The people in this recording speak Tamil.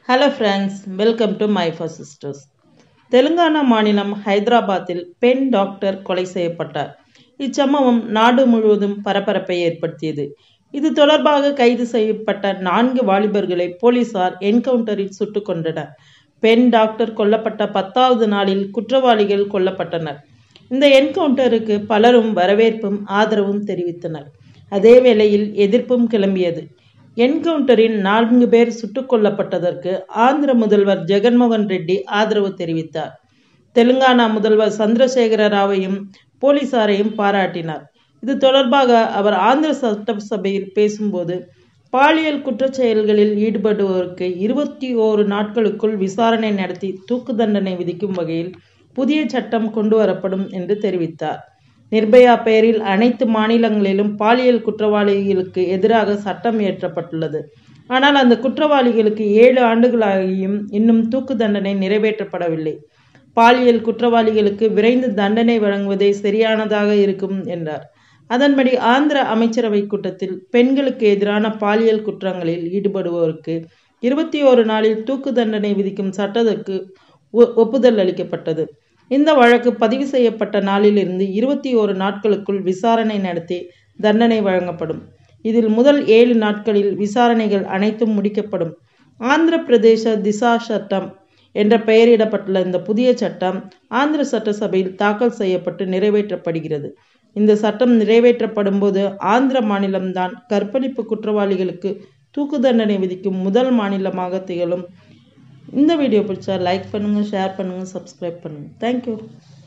hello friends welcome to my for sisters Telangana மாநிலம் ஹைதராபாத்தில் பெண் டாக்டர் கொலை செய்யப்பட்டார் இச்சம்பவம் நாடு முழுவதும் பரபரப்பை ஏற்படுத்தியது இது தொடர்பாக கைது செய்யப்பட்ட நான்கு வாலிபர்களை போலீசார் என்கவுண்டரில் சுட்டுக் கொன்றனர் பெண் டாக்டர் கொல்லப்பட்ட பத்தாவது நாளில் குற்றவாளிகள் கொல்லப்பட்டனர் இந்த என்கவுண்டருக்கு பலரும் வரவேற்பும் ஆதரவும் தெரிவித்தனர் அதே வேளையில் எதிர்ப்பும் கிளம்பியது என்கவுண்டரில் நான்கு பேர் சுட்டுக் கொல்லப்பட்டதற்கு ஆந்திர முதல்வர் ஜெகன்மோகன் ரெட்டி ஆதரவு தெரிவித்தார் தெலுங்கானா முதல்வர் சந்திரசேகர ராவையும் போலீசாரையும் பாராட்டினார் இது தொடர்பாக அவர் ஆந்திர சட்டசபையில் பேசும்போது பாலியல் குற்றச் செயல்களில் ஈடுபடுவோருக்கு இருபத்தி ஓரு நாட்களுக்குள் விசாரணை நடத்தி தூக்கு தண்டனை விதிக்கும் வகையில் புதிய சட்டம் கொண்டு வரப்படும் என்று தெரிவித்தார் நிர்பயா பெயரில் அனைத்து மாநிலங்களிலும் பாலியல் குற்றவாளிகளுக்கு எதிராக சட்டம் இயற்றப்பட்டுள்ளது ஆனால் அந்த குற்றவாளிகளுக்கு ஏழு ஆண்டுகளாகியும் இன்னும் தூக்கு தண்டனை நிறைவேற்றப்படவில்லை பாலியல் குற்றவாளிகளுக்கு விரைந்து தண்டனை வழங்குவதே சரியானதாக இருக்கும் என்றார் அதன்படி ஆந்திர அமைச்சரவை கூட்டத்தில் பெண்களுக்கு எதிரான பாலியல் குற்றங்களில் ஈடுபடுவோருக்கு இருபத்தி ஓரு நாளில் தூக்கு தண்டனை விதிக்கும் சட்டத்திற்கு ஒப்புதல் அளிக்கப்பட்டது இந்த வழக்கு பதிவு செய்யப்பட்ட நாளிலிருந்து இருபத்தி ஓரு நாட்களுக்குள் விசாரணை நடத்தி தண்டனை வழங்கப்படும் இதில் முதல் ஏழு நாட்களில் விசாரணைகள் அனைத்தும் முடிக்கப்படும் ஆந்திர பிரதேச திசா சட்டம் என்ற பெயரிடப்பட்டுள்ள இந்த புதிய சட்டம் ஆந்திர சட்டசபையில் தாக்கல் செய்யப்பட்டு நிறைவேற்றப்படுகிறது இந்த சட்டம் நிறைவேற்றப்படும் போது ஆந்திர மாநிலம்தான் கற்பழிப்பு குற்றவாளிகளுக்கு தூக்கு தண்டனை விதிக்கும் முதல் மாநிலமாக திகழும் இந்த வீடியோ பிடிச்சா லைக் பண்ணுங்கள் ஷேர் பண்ணுங்கள் சப்ஸ்கிரைப் பண்ணுங்கள் தேங்க்யூ